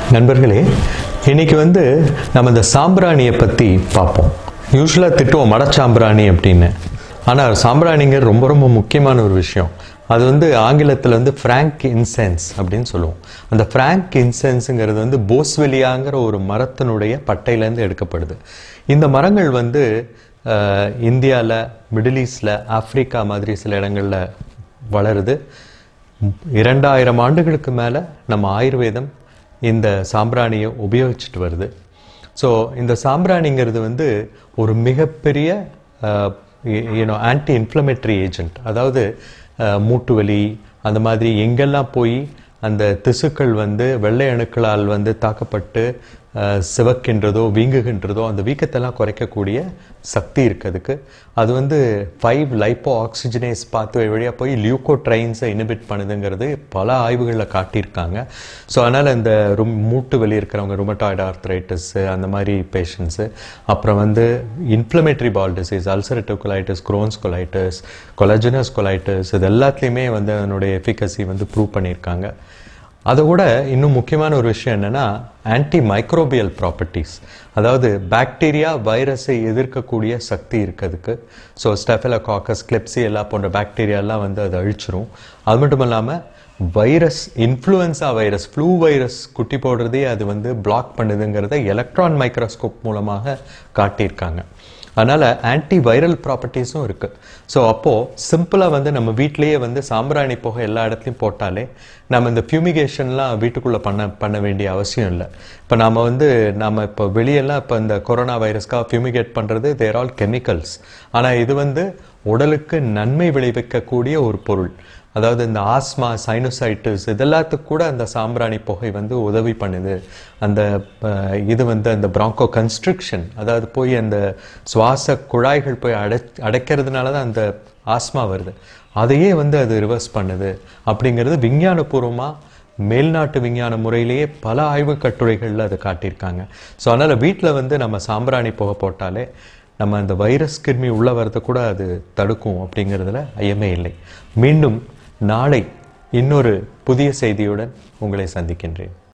நண்பர்களே இன்னைக்கு வந்து நம்ம இந்த சாம்பிராணியை பற்றி பார்ப்போம் யூஸ்வலாக திட்டுவோம் மடச்சாம்பிராணி அப்படின்னு ஆனால் சாம்பிராணிங்கிற ரொம்ப ரொம்ப முக்கியமான ஒரு விஷயம் அது வந்து ஆங்கிலத்தில் வந்து ஃப்ராங்க் இன்சென்ஸ் அப்படின்னு சொல்லுவோம் அந்த ஃப்ராங்க் இன்சென்ஸுங்கிறது வந்து போஸ்வெலியாங்கிற ஒரு மரத்தினுடைய பட்டையிலேருந்து எடுக்கப்படுது இந்த மரங்கள் வந்து இந்தியாவில் மிடில் ஈஸ்டில் ஆப்பிரிக்கா மாதிரி சில இடங்களில் வளருது இரண்டாயிரம் ஆண்டுகளுக்கு மேலே நம்ம ஆயுர்வேதம் இந்த சாம்பிராணியை உபயோகிச்சுட்டு வருது ஸோ இந்த சாம்பிராணிங்கிறது வந்து ஒரு மிகப்பெரிய யூனோ ஆன்டி இன்ஃப்ளமேட்டரி ஏஜென்ட் அதாவது அஹ், மூட்டு வலி அந்த மாதிரி எங்கெல்லாம் போய் அந்த திசுக்கள் வந்து வெள்ளை அணுக்களால் வந்து தாக்கப்பட்டு அஹ், சிவக்கின்றதோ வீங்குகின்றதோ அந்த வீக்கத்தெல்லாம் குறைக்கக்கூடிய சக்தி இருக்கு அதுக்கு அது வந்து ஃபைவ் லைப்போ ஆக்சிஜனேஸ் பாத்வே வழியாக போய் லியூகோ ட்ரைன்ஸை இனிபிட் பண்ணுதுங்கிறது பல ஆய்வுகளில் காட்டியிருக்காங்க ஸோ அதனால் இந்த ரும் மூட்டு வலி இருக்கிறவங்க ருமட்டாய்டு ஆர்த்ரைட்டிஸ் அந்த மாதிரி பேஷண்ட்ஸு அப்புறம் வந்து inflammatory bowel disease ulcerative colitis Crohn's colitis collagenous colitis இது எல்லாத்துலேயுமே வந்து அதனுடைய எஃபிகசி வந்து ப்ரூவ் பண்ணியிருக்காங்க அதை விட இன்னும் முக்கியமான ஒரு விஷயம் என்னன்னா ஆன்டி மைக்ரோபியல் ப்ராப்பர்ட்டிஸ் அதாவது பாக்டீரியா வைரஸை எதிர்க்கக்கூடிய சக்தி இருக்கிறதுக்கு ஸோ ஸ்டெஃபலோகாக்கஸ் கிளிப்ஸியெல்லா போன்ற பாக்டீரியாலாம் வந்து அதை அழிச்சிரும் அது மட்டும் இல்லாமல் virus influenza virus flu virus குட்டி போடுறதே அது வந்து பிளாக் பண்ணுதுங்கிறத எலக்ட்ரான் மைக்ரோஸ்கோப் மூலமாக காட்டியிருக்காங்க அதனால் ஆன்டி வைரல் ப்ராப்பர்ட்டிஸும் இருக்குது ஸோ அப்போது சிம்பிளாக வந்து நம்ம வீட்டிலேயே வந்து சாம்பிராணி புகை எல்லா இடத்துலையும் போட்டாலே நம்ம இந்த ஃபியூமிகேஷன்லாம் வீட்டுக்குள்ளே பண்ண பண்ண வேண்டிய அவசியம் இல்லை இப்போ நாம் வந்து நம்ம இப்போ வெளியெல்லாம் இப்போ இந்த கொரோனா வைரஸ்க்காக ஃபியூமிகேட் பண்ணுறது தேர் ஆல் கெமிக்கல்ஸ் ஆனால் இது வந்து உடலுக்கு நன்மை விளைவிக்கக்கூடிய ஒரு பொருள் அதாவது இந்த ஆஸ்மா சைனோசைட்டிஸ் இதெல்லாத்துக்கு கூட அந்த சாம்பிராணி புகை வந்து உதவி பண்ணுது அந்த அஹ், இது வந்து அந்த பிராங்கோ கன்ஸ்ட்ரிக்ஷன் அதாவது போய் அந்த சுவாச குழாய்கள் போய் அடை அடைக்கிறதுனால தான் அந்த ஆஸ்மா வருது அதையே வந்து அது ரிவர்ஸ் பண்ணுது அப்படிங்கிறது விஞ்ஞானபூர்வமாக மேல்நாட்டு விஞ்ஞான முறையிலேயே பல ஆய்வுக் கட்டுரைகளில் அதை காட்டியிருக்காங்க ஸோ அதனால் வீட்டில் வந்து நம்ம சாம்பிராணி புகை போட்டாலே நம்ம அந்த வைரஸ் கிருமி உள்ள வரதை கூட அது தடுக்கும் அப்படிங்கிறதுல ஐயமே இல்லை மீண்டும் நாளை இன்னொரு புதிய செய்தியுடன் உங்களை சந்திக்கின்றேன்